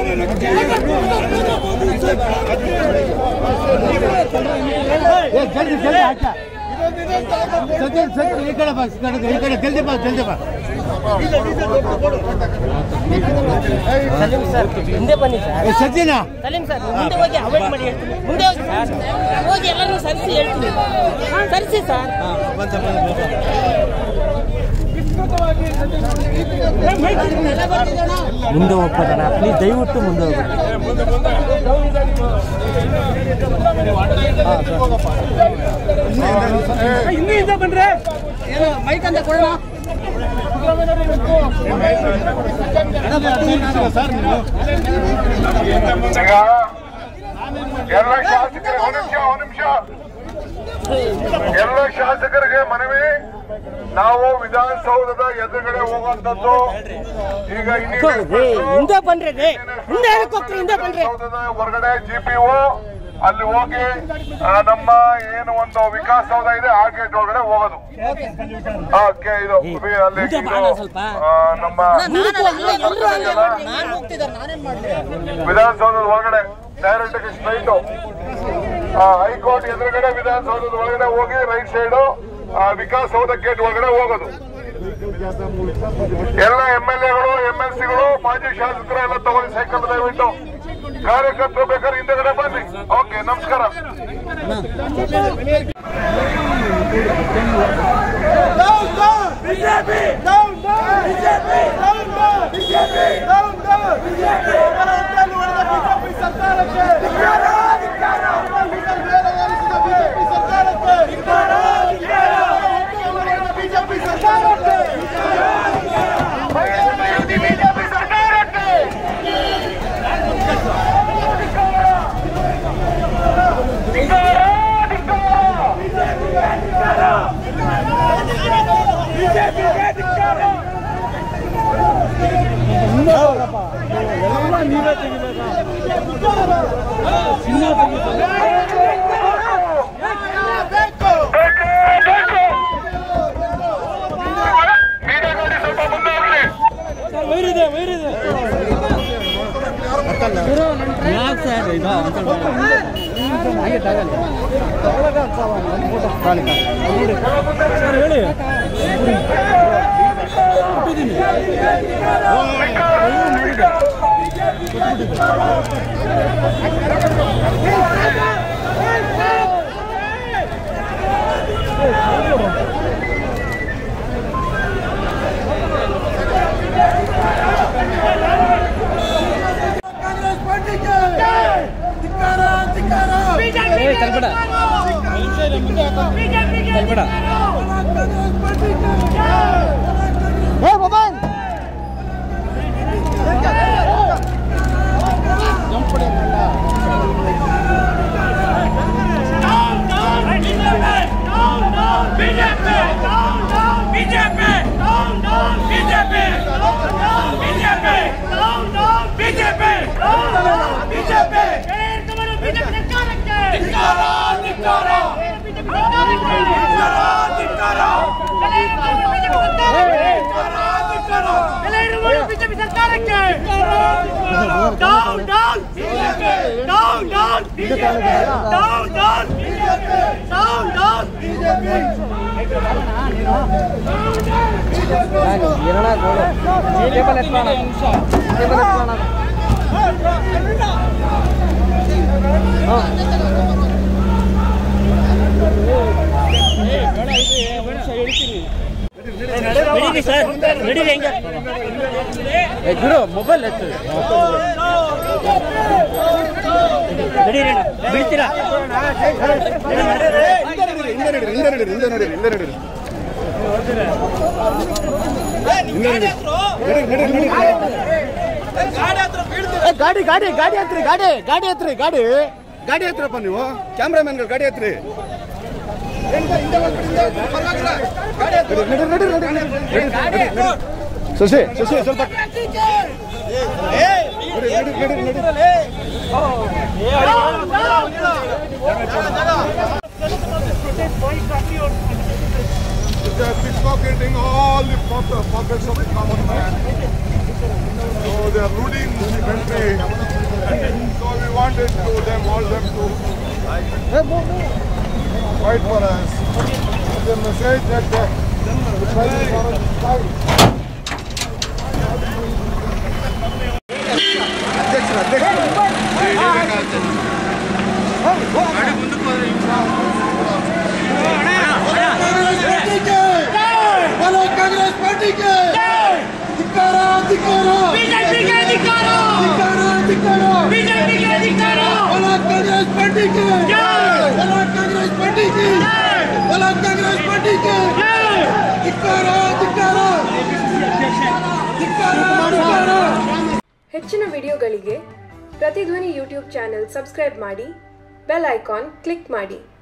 ए, जल्दी जल्दी आजा सचिन सचिन ಈ ಕಡೆ ಬಾ ಈ ಕಡೆ ಈ ಕಡೆ ಜಲ್ದಿ ಬಾ ಜಲ್ದಿ ಬಾ ಸಲೀಂ ಸರ್ ಹಿಂದೆ ಬನ್ನಿ ಸರ್ ಏ, ಸಚಿನ ಸಲೀಂ ಸರ್ ಮುಂದೆ ಹೋಗಿ ಅವಾಯ್ಡ್ ಮಾಡಿ ಹೇಳ್ತೀನಿ ಮುಂದೆ ಹೋಗಿ ಸರ್ ಹೋಗಿ ಎಲ್ಲರೂ ಸರಿಸಿ ಹೇಳ್ತೀನಿ ಸರಿಸಿ ಸರ್ ಮುಂದೆ ಹೋಗ್ಬೋದಣ್ಣ ಪ್ಲೀಸ್ ದಯವಿಟ್ಟು ಮುಂದೆ ಹೋಗ್ಬೋದು ಹಿಂದೆ ಬಂದ್ರೆ ಮೈಕ್ ಅಂತ ಕೊಡೋಣ ಈಗ ಎಲ್ಲ ಶಾಸಕರಿಗೆ ಒಂದು ನಿಮಿಷ ಒಂದು ನಿಮಿಷ ಎಲ್ಲ ಶಾಸಕರಿಗೆ ಮನವಿ ನಾವು ವಿಧಾನಸೌಧದ ಎದುರುಗಡೆ ಹೋಗುವಂತದ್ದು ಈಗ ಇನ್ನೇನು ರೇ ಹಿಂದೆ ಬನ್ರಿ ರೇ ಹಿಂದೆ ಹೇಳಕ್ ಹೋಗ್ತೀರಿ ಹಿಂದೆ ಬನ್ರಿ ವಿಧಾನಸೌಧದ ಹೊರಗಡೆ ಜಿಪಿಒ ಅಲ್ಲಿ ಹೋಗಿ ಆ, ನಮ್ಮ ಏನು ಒಂದು ವಿಕಾಸ್ ಸೌಧ ಇದೆ ಆ ಗೇಟ್ ಒಳಗಡೆ ಹೋಗೋದು ಓಕೆ ಇದು ಅಲ್ಲಿ ಮುಂದೆ ಇದು, ಬಾಣ ಸ್ವಲ್ಪ. ಆ, ನಮ್ಮ ಎಲ್ಲರೂ ಹಂಗೆ ಮಾಡ್ರಿ. ನಾನು ಹೋಗ್ತಿದ್ದಾರೆ ನಾನೇನ್ ಮಾಡ್ಲಿ ವಿಧಾನಸೌಧದ ಒಳಗಡೆ ಡೈರೆಕ್ಟ್ ಸ್ಟ್ರೈಟ್ ಹೈಕೋರ್ಟ್ ಎದುರುಗಡೆ ವಿಧಾನಸೌಧದ ಒಳಗಡೆ ಹೋಗಿ ರೈಟ್ ಸೈಡ್ ವಿಕಾಸ್ ಸೌಧ ಗೇಟ್ ಒಳಗಡೆ ಹೋಗೋದು ಎಲ್ಲ ಎಂ ಎಲ್ ಎಗಳು ಎಂ ಎಲ್ ಸಿಗಳು ಮಾಜಿ ಶಾಸಕರು ಎಲ್ಲ ತಗೊಳ್ಳಿ ಸೈಕಲ್ ದಯವಿಟ್ಟು ಕಾರ್ಯಕರ್ತರು ಬೇಕಾದ್ರೆ ಹಿಂದೆಗಡೆ ಬನ್ನಿ ಓಕೆ ನಮಸ್ಕಾರ ಮೀಡಿಯಾದಲ್ಲಿ ಸ್ವಲ್ಪ ಮುಂದೆ ಹೋಗ್ಲಿ ಬಿಜೆಪಿ ಸರ್ಕಾರಕ್ಕೆ down down down down down down down down ನಡೀರಿ ಸರ್ ನಡೀರಿ ಹೆಂಗೆ ಗುರು ಮೊಬೈಲ್ ಎತ್ತು ನಡೀರಿ ಅಣ್ಣ. ಬೀಳ್ತೀರಾ ಗಾಡಿ ಗಾಡಿ ಗಾಡಿ ಹತ್ರಿ ಗಾಡಿ ಗಾಡಿ ಹತ್ರಿ ಗಾಡಿ ಗಾಡಿ ಹತ್ರಪ್ಪ ನೀವು ಕ್ಯಾಮ್ರಾಮನ್ಗಳು ಗಾಡಿ ಹತ್ರಿ ಶಶಿ ಶಶಿ ಸ್ವಲ್ಪ They are pickpocketing all the pocket- pockets of the common man. So they are looting the country. wanted to them, all them to fight for us. The message that the, the fight for us is fight. बोलो Congress party के धिक्कारा धिक्कारा ಬಿಜೆಪಿಗೆ ಅಧಿಕಾರ धिक्कारा धिक्कारा ಬಿಜೆಪಿಗೆ ಅಧಿಕಾರ बोलो Congress party के बोलो Congress party की बोलो कांग्रेस पार्टी के धिक्कारा धिक्कारा धिक्कारा धिक्कारा ಹೆಚ್ಚಿನ ವಿಡಿಯೋಗಳಿಗೆ ಪ್ರತಿಧ್ವನಿ ಯೂಟ್ಯೂಬ್ ಚಾನೆಲ್ ಸಬ್ಸ್ಕ್ರೈಬ್ ಮಾಡಿ ಬೆಲ್ ಐಕಾನ್ ಕ್ಲಿಕ್ ಮಾಡಿ